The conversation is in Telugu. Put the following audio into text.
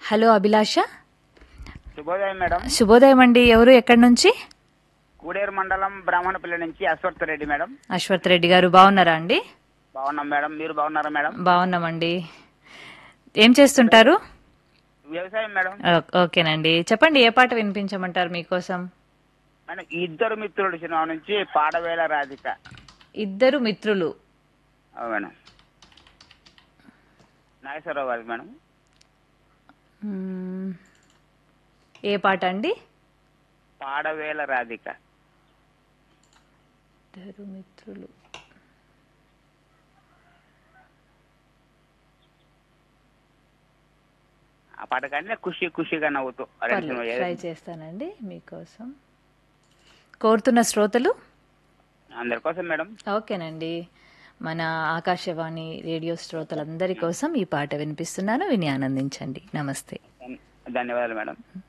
హలో అభిలాష శుభోదయం మేడం శుభోదయం అండి ఎవరు ఎక్కడి నుంచి కూడేరు మండలం బ్రాహ్మణపల్లి నుంచి అశ్వత్ రెడ్డి మేడం అశ్వత్ రెడ్డి గారు బాగున్నారా అండి బాగున్నాం మేడం మీరు బాగున్నారా మేడం బాగున్నామండి ఏం చేస్తుంటారు వ్యవసాయం మేడం ఓ- ఓకేనండి చెప్పండి ఏ పాట వినిపించమంటారు మీకోసం మేడం ఇద్దరు మిత్రుడు సినిమా నుంచి పాడవేల రాధిక ఇద్దరు మిత్రులు అవును మేడం నాగేశ్వరరావు గారి మేడం మ్మ్. ఏ పాట అండి పాడవేల రాధిక ఇద్దరు మిత్రులు ఆ పాట కానీ ఖుషి ఖుషిగా నవ్వుతూ ఆ రెండు సినిమా పర్లేదు, ఏదో- ట్రై చేస్తానండి మీకోసం కోరుతున్న శ్రోతలు అందరి కోసం మేడం ఓకేనండి మన ఆకాశవాణి రేడియో శ్రోతలందరి కోసం ఈ పాట వినిపిస్తున్నాను విని ఆనందించండి నమస్తే ధన్- ధన్యవాదాలు మేడం